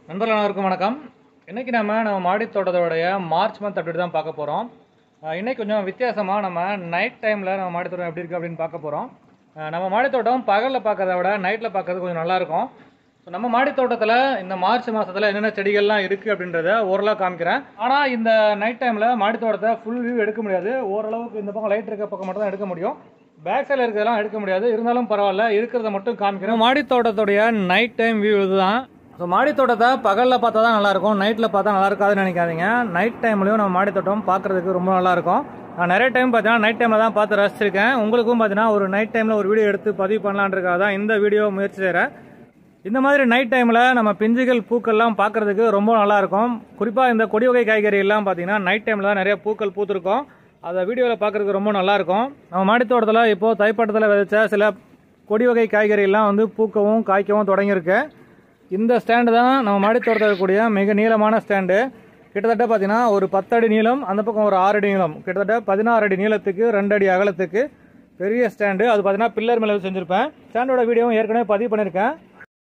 நண்பர்கள் அனைவருக்கும் வணக்கம் இன்றைக்கி நம்ம நம்ம மாடி தோட்டத்தோடைய மார்ச் மந்த் அப்டேட் தான் பார்க்க போகிறோம் இன்றைக்கி கொஞ்சம் வித்தியாசமாக நம்ம நைட் டைமில் நம்ம மாடி தோட்டம் எப்படி இருக்குது அப்படின்னு பார்க்க போகிறோம் நம்ம மாடி தோட்டம் பகலில் பார்க்கறத விட நைட்டில் பார்க்கறது கொஞ்சம் நல்லாயிருக்கும் ஸோ நம்ம மாடி தோட்டத்தில் இந்த மார்ச் மாதத்தில் என்னென்ன செடிகள்லாம் இருக்குது அப்படின்றத ஓரளவு காமிக்கிறேன் ஆனால் இந்த நைட் டைமில் மாடி தோட்டத்தை ஃபுல் வியூ எடுக்க முடியாது ஓரளவுக்கு இந்த பக்கம் லைட் இருக்க பக்கம் மட்டும் தான் எடுக்க முடியும் பேக் சைடில் இருக்கிறதெல்லாம் எடுக்க முடியாது இருந்தாலும் பரவாயில்ல இருக்கிறத மட்டும் காமிக்கிறேன் மாடி தோட்டத்துடைய நைட் டைம் வியூ இதுதான் ஸோ மாடி தோட்டத்தை பகலில் பார்த்தா தான் நல்லாயிருக்கும் நைட்டில் பார்த்தா நல்லா இருக்காதுன்னு நினைக்காதீங்க நைட் டைம்லையும் நம்ம மாடி தோட்டம் பார்க்குறதுக்கு ரொம்ப நல்லாயிருக்கும் நான் நிறைய டைம் பார்த்தீங்கன்னா நைட் டைமில் தான் பார்த்து ரசிச்சிருக்கேன் உங்களுக்கும் பார்த்தீங்கன்னா ஒரு நைட் டைமில் ஒரு வீடியோ எடுத்து பதிவு பண்ணலான்றதுக்காக தான் இந்த வீடியோ முயற்சி செய்கிறேன் இந்த மாதிரி நைட் டைமில் நம்ம பிஞ்சுகள் பூக்கள்லாம் பார்க்குறதுக்கு ரொம்ப நல்லாயிருக்கும் குறிப்பாக இந்த கொடி வகை காய்கறி எல்லாம் பார்த்தீங்கன்னா நைட் டைமில் தான் நிறைய பூக்கள் பூத்திருக்கும் அதை வீடியோவில் பார்க்குறதுக்கு ரொம்ப நல்லாயிருக்கும் நம்ம மாடித்தோட்டத்தில் இப்போது தைப்பட்டத்தில் விதைச்ச சில கொடி வகை காய்கறி எல்லாம் வந்து பூக்கவும் காய்க்கவும் தொடங்கியிருக்கு இந்த ஸ்டாண்டு தான் நம்ம மாடித்தோட்டத்தில் இருக்கக்கூடிய மிக நீளமான ஸ்டாண்டு கிட்டத்தட்ட பார்த்தீங்கன்னா ஒரு பத்தடி நீளம் அந்த பக்கம் ஒரு ஆறு அடி நீளம் கிட்டத்தட்ட பதினாறு அடி நீளத்துக்கு ரெண்டு அடி அகலத்துக்கு பெரிய ஸ்டாண்டு அது பார்த்தீங்கன்னா பில்லர் மேலே வச்சு செஞ்சுருப்பேன் ஸ்டாண்டோட வீடியோவும் ஏற்கனவே பதிவு பண்ணியிருக்கேன்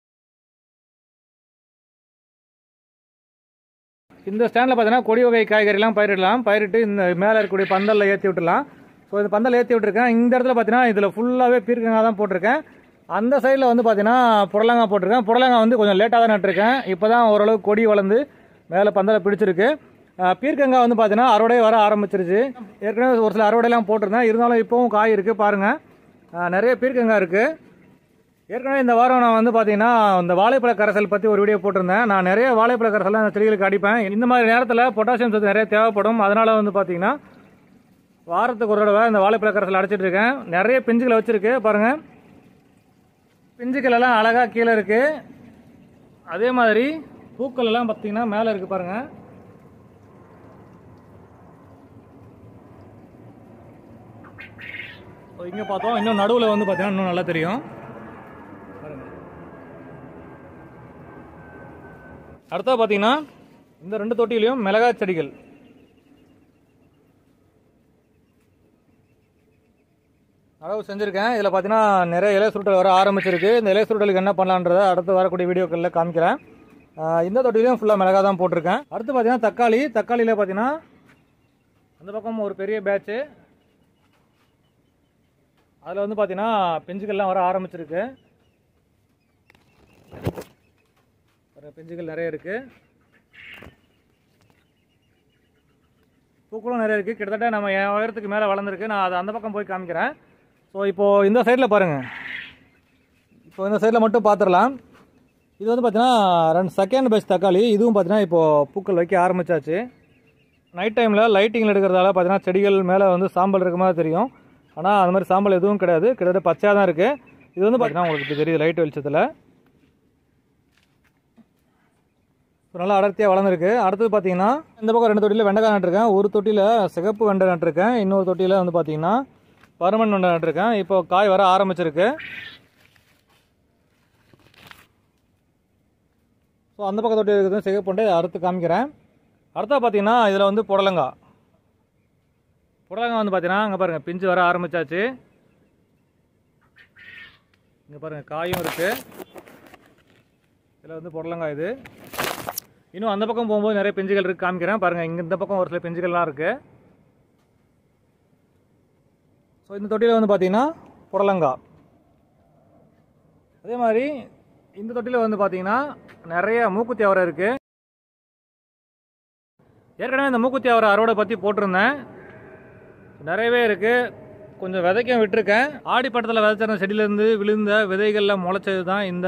இந்த ஸ்டாண்டில் பார்த்தீங்கன்னா கொடி வகை காய்கறிலாம் பயிரிடலாம் பயிரிட்டு இந்த மேலே இருக்கக்கூடிய பந்தலில் ஏற்றி விட்டுலாம் ஸோ இந்த பந்தல் ஏற்றி விட்டுருக்கேன் இந்த இடத்துல பார்த்தீங்கன்னா இதில் ஃபுல்லாகவே பீர்க்கங்காய் தான் போட்டிருக்கேன் அந்த சைடில் வந்து பார்த்தீங்கன்னா புடலங்காய் போட்டிருக்கேன் புடலங்காய் வந்து கொஞ்சம் லேட்டாக தான் நட்டிருக்கேன் இப்போ தான் ஓரளவு கொடி வளர்ந்து மேலே பந்தலை பிடிச்சிருக்கு அஹ் பீர்க்கங்காய் வந்து பார்த்தீங்கன்னா அறுவடை வர ஆரம்பிச்சிருச்சு ஏற்கனவே ஒரு சில அறுவடைலாம் போட்டிருந்தேன் இருந்தாலும் இப்போவும் காய் இருக்குது பாருங்கள் அஹ் நிறைய பீர்க்கங்காய் இருக்குது ஏற்கனவே இந்த வாரம் நான் வந்து பார்த்தீங்கன்னா இந்த வாழைப்பழ கரைசல் பற்றி ஒரு வீடியோ போட்டிருந்தேன் நான் நிறைய வாழைப்பழ கரைசலாம் அந்த செடிகளுக்கு அடிப்பேன் இந்த மாதிரி நேரத்தில் பொட்டாசியம் சத்து நிறைய தேவைப்படும் அதனால் வந்து பார்த்தீங்கன்னா வாரத்துக்கு ஒரு தடவை இந்த வாழைப்பழ கரைசல் அடைச்சிட்டு இருக்கேன் நிறைய பிஞ்சுகளை வச்சுருக்கு பாருங்கள் பிஞ்சுகள் எல்லாம் அழகாக கீழே இருக்குது அதே மாதிரி பூக்கள் எல்லாம் பார்த்தீங்கன்னா மேலே இருக்குது பாருங்கள் ஸோ இங்கே பார்த்தோம் இன்னும் நடுவில் வந்து பார்த்தீங்கன்னா இன்னும் நல்லா தெரியும் பாருங்க அடுத்தது பார்த்தீங்கன்னா இந்த ரெண்டு தொட்டிலையும் மிளகாய் செடிகள் அளவு செஞ்சுருக்கேன் இதில் பார்த்தீங்கன்னா நிறைய இலை சுருட்டல் வர ஆரம்பிச்சிருக்கு இந்த இலை சுருட்டலுக்கு என்ன பண்ணலான்றதை அடுத்து வரக்கூடிய வீடியோக்களில் காமிக்கிறேன் ஆஹ் இந்த தொட்டிலையும் ஃபுல்லாக மிளகா தான் போட்டிருக்கேன் அடுத்து பார்த்தீங்கன்னா தக்காளி தக்காளியில் பார்த்தீங்கன்னா அந்த பக்கம் ஒரு பெரிய பேட்ச்சு அதில் வந்து பார்த்தீங்கன்னா பிஞ்சுகள்லாம் வர ஆரம்பிச்சிருக்கு பாருங்க, பிஞ்சுகள் நிறைய இருக்கு பூக்களும் நிறைய இருக்குது கிட்டத்தட்ட நம்ம என் உயரத்துக்கு மேலே வளர்ந்துருக்கு நான் அதை அந்த பக்கம் போய் காமிக்கிறேன் ஸோ இப்போது இந்த சைடில் பாருங்கள் இப்போ இந்த சைடில் மட்டும் பார்த்துடலாம் இது வந்து பார்த்தீங்கன்னா ரெண்டு செகண்ட் பேட்ச் தக்காளி இதுவும் பார்த்தீங்கன்னா இப்போது பூக்கள் வைக்க ஆரம்பிச்சாச்சு நைட் டைமில் லைட்டிங்கில் எடுக்கிறதால பார்த்தீங்கன்னா செடிகள் மேலே வந்து சாம்பல் இருக்க மாதிரி தெரியும் ஆனால் அந்த மாதிரி சாம்பல் எதுவும் கிடையாது கிட்டத்தட்ட பச்சையாக தான் இருக்குது இது வந்து பார்த்தீங்கன்னா உங்களுக்கு இப்படி தெரியுது லைட் வெளிச்சத்தில் இப்போ நல்லா அடர்த்தியாக வளர்ந்துருக்கு அடுத்தது பார்த்தீங்கன்னா இந்த பக்கம் ரெண்டு தொட்டியில் வெண்டைக்காய் நட்டிருக்கேன் ஒரு தொட்டியில் சிகப்பு வெண்டை நட்டிருக்கேன் இன்னொரு தொட்டியில் வந்து பார்த்தீங்கன்னா பருமன் வெண்டை நட்டிருக்கேன் இப்போ காய் வர ஆரம்பிச்சிருக்கு ஸோ அந்த பக்கம் தொட்டி இருக்குது சிகப்பு வெண்டை அறுத்து காமிக்கிறேன் அடுத்தது பார்த்தீங்கன்னா இதில் வந்து புடலங்காய் புடலங்காய் வந்து பார்த்தீங்கன்னா அங்கே பாருங்கள் பிஞ்சு வர ஆரம்பிச்சாச்சு இங்கே பாருங்கள் காயும் இருக்குது இதில் வந்து புடலங்காய் இது இன்னும் அந்த பக்கம் போகும்போது நிறைய பிஞ்சுகள் இருக்குது காமிக்கிறேன் பாருங்கள் இங்கே இந்த பக்கம் ஒரு சில பிஞ்சுகள்லாம் இருக்குது ஸோ இந்த தொட்டியில் வந்து பார்த்தீங்கன்னா புடலங்காய் அதே மாதிரி இந்த தொட்டியில் வந்து பார்த்தீங்கன்னா நிறைய மூக்குத்தி அவரை இருக்குது ஏற்கனவே இந்த மூக்குத்தி அவரை அறுவடை பற்றி போட்டிருந்தேன் நிறையவே இருக்குது கொஞ்சம் விதைக்கும் விட்டுருக்கேன் ஆடி பட்டத்தில் விதைச்ச அந்த செடியிலேருந்து விழுந்த விதைகளில் முளைச்சது தான் இந்த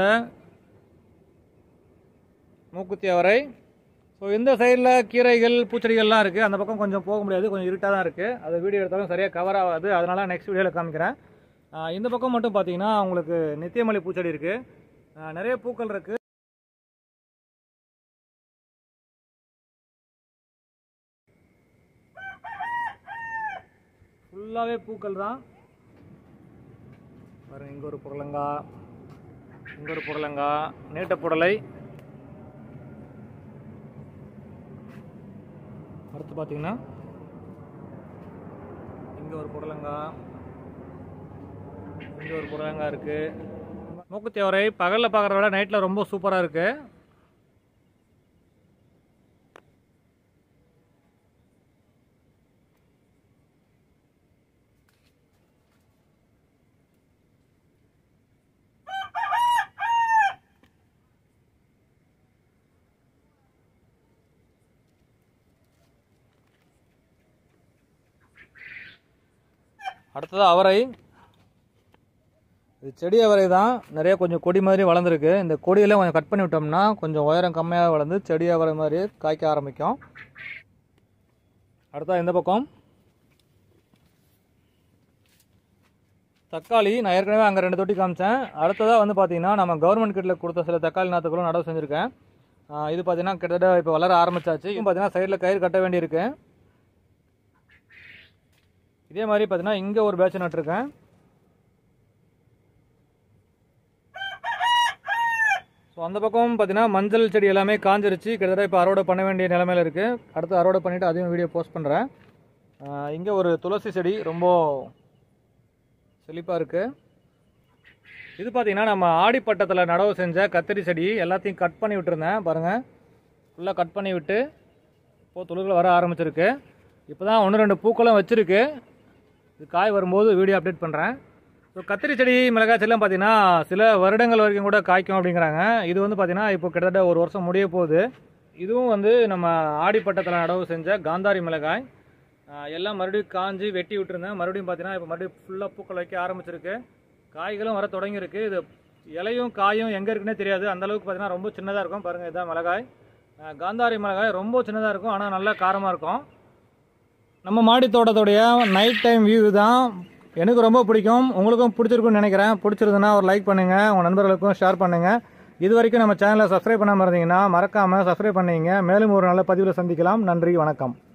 மூக்குத்தி அவரை ஸோ இந்த சைடில் கீரைகள் பூச்செடிகள்லாம் இருக்குது அந்த பக்கம் கொஞ்சம் போக முடியாது கொஞ்சம் இருட்டாக தான் இருக்குது அது வீடியோ எடுத்தாலும் சரியாக கவர் ஆகாது அதனால் நெக்ஸ்ட் வீடியோவில் காமிக்கிறேன் ஆஹ் இந்த பக்கம் மட்டும் பார்த்தீங்கன்னா உங்களுக்கு நித்தியமல்லி பூச்செடி இருக்குது நிறைய பூக்கள் இருக்குது ஃபுல்லாகவே பூக்கள் தான் பாருங்க இங்கே ஒரு புடலங்காய் இங்கே ஒரு புடலங்காய் நீட்ட புடலை அடுத்து பார்த்தீங்கன்னா இங்கே ஒரு புடலங்காய் இங்கே ஒரு புடலங்காய் இருக்குது மூக்குத்தி அவரை பகலில் பார்க்குறத விட நைட்டில் ரொம்ப சூப்பராக இருக்குது அடுத்தது அவரை இது செடி அவரை தான் நிறைய கொஞ்சம் கொடி மாதிரி வளர்ந்துருக்கு இந்த கொடியெல்லாம் கொஞ்சம் கட் பண்ணி விட்டோம்னா கொஞ்சம் உயரம் கம்மியாக வளர்ந்து செடி அவரை மாதிரி காய்க்க ஆரம்பிக்கும் அடுத்தா இந்த பக்கம் தக்காளி நான் ஏற்கனவே அங்கே ரெண்டு தொட்டி காமிச்சேன் அடுத்ததாக வந்து பார்த்தீங்கன்னா நம்ம கவர்மெண்ட் கிட்ட கொடுத்த சில தக்காளி நாற்றுகளும் நடவு செஞ்சுருக்கேன் ஆஹ் இது பார்த்தீங்கன்னா கிட்டத்தட்ட இப்போ வளர ஆரம்பிச்சாச்சு இது பார்த்தீங்கன்னா சைடில் கயிறு கட்ட வேண்டியிருக்கு இதே மாதிரி பார்த்தீங்கன்னா இங்கே ஒரு பேட்ச் நட்டிருக்கேன் ஸோ அந்த பக்கம் பார்த்தீங்கன்னா மஞ்சள் செடி எல்லாமே காஞ்சிருச்சு கிட்டத்தட்ட இப்போ அறுவடை பண்ண வேண்டிய நிலமையில இருக்குது அடுத்து அறுவடை பண்ணிவிட்டு அதையும் வீடியோ போஸ்ட் பண்ணுறேன் இங்கே ஒரு துளசி செடி ரொம்ப செழிப்பாக இருக்குது இது பார்த்தீங்கன்னா நம்ம ஆடிப்பட்டத்தில் நடவு செஞ்ச கத்திரி செடி எல்லாத்தையும் கட் பண்ணி விட்டுருந்தேன் பாருங்கள் ஃபுல்லாக கட் பண்ணி விட்டு இப்போது துளிர்கள் வர ஆரம்பிச்சிருக்கு இப்போ தான் ஒன்று ரெண்டு பூக்களும் வச்சுருக்கு இது காய் வரும்போது வீடியோ அப்டேட் பண்ணுறேன் ஸோ கத்திரி செடி மிளகாய் செடிலாம் பார்த்தீங்கன்னா சில வருடங்கள் வரைக்கும் கூட காய்க்கும் அப்படிங்கிறாங்க இது வந்து பார்த்தீங்கன்னா இப்போ கிட்டத்தட்ட ஒரு வருஷம் முடிய போகுது இதுவும் வந்து நம்ம ஆடிப்பட்டத்தில் நடவு செஞ்ச காந்தாரி மிளகாய் ஆஹ் எல்லாம் மறுபடியும் காஞ்சி வெட்டி விட்டுருந்தேன் மறுபடியும் பார்த்தீங்கன்னா இப்போ மறுபடியும் ஃபுல்லாக பூக்கள் வைக்க ஆரம்பிச்சிருக்கு காய்களும் வர தொடங்கியிருக்கு இது இலையும் காயும் எங்கே இருக்குன்னே தெரியாது அந்த அளவுக்கு பார்த்தீங்கன்னா ரொம்ப சின்னதாக இருக்கும் பாருங்கள் இதுதான் மிளகாய் ஆஹ் காந்தாரி மிளகாய் ரொம்ப சின்னதாக இருக்கும் ஆனால் நல்லா காரமாக இருக்கும் நம்ம மாடி தோட்டத்துடைய நைட் டைம் வியூ தான் எனக்கு ரொம்ப பிடிக்கும் உங்களுக்கும் பிடிச்சிருக்கும்னு நினைக்கிறேன் பிடிச்சிருந்துன்னா ஒரு லைக் பண்ணுங்கள் உங்கள் நண்பர்களுக்கும் ஷேர் பண்ணுங்கள் இது வரைக்கும் நம்ம சேனலை சப்ஸ்கிரைப் பண்ணாமல் இருந்தீங்கன்னா மறக்காமல் சப்ஸ்கிரைப் பண்ணீங்க மேலும் ஒரு நல்ல பதிவில் சந்திக்கலாம் நன்றி வணக்கம்